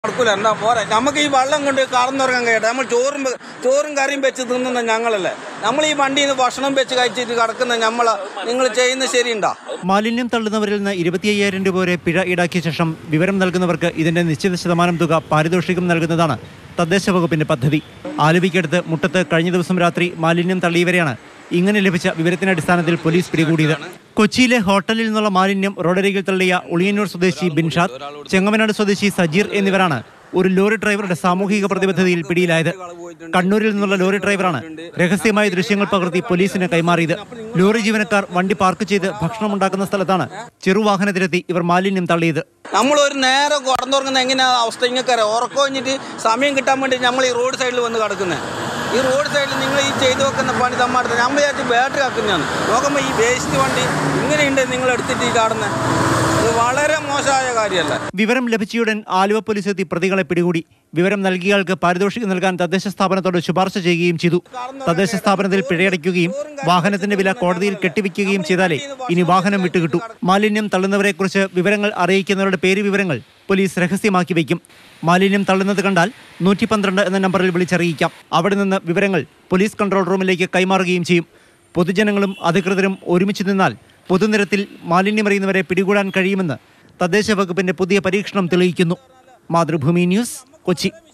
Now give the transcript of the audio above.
നടക്കൂല എന്താ പോരാ നമുക്ക് ഈ വെള്ളം കൊണ്ട് കറന്നുറങ്ങാൻ കഴിയട്ടെ നമ്മൾ ചോറും വെ- ചോറും കറിയും വെച്ച് തിന്നുന്ന ഞങ്ങളല്ലേ നമ്മൾ ഈ വണ്ടിയിൽ നിന്ന് ഭക്ഷണം വെച്ച് കഴിച്ചിട്ട് കിടക്കുന്ന നമ്മളെ നിങ്ങൾ ചെയ്യുന്നത് ശരിയുണ്ടോ മാലിന്യം തള്ളുന്നവരിൽ നിന്ന് ഇരുപത്തി അയ്യായിരം രൂപ വരെ പിഴ ഈടാക്കിയ ശേഷം വിവരം നൽകുന്നവർക്ക് ഇതിന്റെ നിശ്ചിത ശതമാനം തുക പാരിതോഷികം നൽകുന്നതാണ് തദ്ദേശ വകുപ്പിന്റെ പദ്ധതി ആലുവിക്കടുത്ത് മുട്ടത്ത് കഴിഞ്ഞ ദിവസം രാത്രി മാലിന്യം തള്ളിയവരെയാണ് ഇങ്ങനെ ലഭിച്ച വിവരത്തിന്റെ അടിസ്ഥാനത്തിൽ പോലീസ് പിടികൂടിയത് കൊച്ചിയിലെ ഹോട്ടലിൽ നിന്നുള്ള മാലിന്യം റോഡരികിൽ തള്ളിയ ഉളിയന്നൂർ സ്വദേശി ബിൻഷാദ് ചെങ്ങമനാട് സ്വദേശി സജീർ എന്നിവരാണ് ഒരു ലോറി ഡ്രൈവറുടെ സാമൂഹിക പ്രതിബദ്ധതയിൽ പിടിയിലായത് കണ്ണൂരിൽ നിന്നുള്ള ലോറി ഡ്രൈവറാണ് രഹസ്യമായ ദൃശ്യങ്ങൾ പകർത്തി പോലീസിന് കൈമാറിയത് ലോറി ജീവനക്കാർ വണ്ടി പാർക്ക് ചെയ്ത് ഭക്ഷണമുണ്ടാക്കുന്ന സ്ഥലത്താണ് ചെറുവാഹനത്തിലെത്തി ഇവർ മാലിന്യം തള്ളിയത് നമ്മൾ ഒരു നേരം കടന്നുറങ്ങുന്ന എങ്ങനെയാ അവസ്ഥ ഇങ്ങക്കറിയാം ഉറക്കം കഴിഞ്ഞിട്ട് സമയം കിട്ടാൻ വേണ്ടി നമ്മൾ ഈ റോഡ് സൈഡിൽ വന്ന് കിടക്കുന്നത് ഈ റോഡ് സൈഡിൽ നിങ്ങൾ ഈ ചെയ്തു വെക്കുന്ന പണി തമ്മാടുത്ത് നമ്മൾ വിചാരിച്ച് ബാറ്ററി ആക്കുന്നതാണ് നോക്കുമ്പോൾ ഈ വേസ്റ്റ് വണ്ടി ഇങ്ങനെയുണ്ട് നിങ്ങൾ എടുത്തിട്ട് ഈ കാണുന്നത് ഇത് വളരെ മോശമായ കാര്യമല്ല വിവരം ലഭിച്ചയുടൻ ആലുവ പോലീസ് എത്തി പ്രതികളെ പിടികൂടി വിവരം നൽകിയയാൾക്ക് പാരിതോഷികം നൽകാൻ തദ്ദേശ സ്ഥാപനത്തോട് ശുപാർശ ചെയ്യുകയും ചെയ്തു തദ്ദേശ സ്ഥാപനത്തിൽ പിഴയടയ്ക്കുകയും വാഹനത്തിന്റെ വില കോടതിയിൽ കെട്ടിവെക്കുകയും ചെയ്താലേ ഇനി വാഹനം വിട്ടുകിട്ടൂ മാലിന്യം തള്ളുന്നവരെക്കുറിച്ച് വിവരങ്ങൾ അറിയിക്കുന്നവരുടെ പേര് വിവരങ്ങൾ പോലീസ് രഹസ്യമാക്കി വയ്ക്കും മാലിന്യം തള്ളുന്നത് കണ്ടാൽ നൂറ്റി പന്ത്രണ്ട് എന്ന നമ്പറിൽ വിളിച്ചറിയിക്കാം അവിടെ നിന്ന് വിവരങ്ങൾ പോലീസ് കൺട്രോൾ റൂമിലേക്ക് കൈമാറുകയും ചെയ്യും പൊതുജനങ്ങളും അധികൃതരും ഒരുമിച്ച് നിന്നാൽ പൊതുനിരത്തിൽ മാലിന്യമെറിയുന്നവരെ പിടികൂടാൻ കഴിയുമെന്ന് തദ്ദേശ വകുപ്പിന്റെ പുതിയ പരീക്ഷണം തെളിയിക്കുന്നു മാതൃഭൂമി ന്യൂസ് കൊച്ചി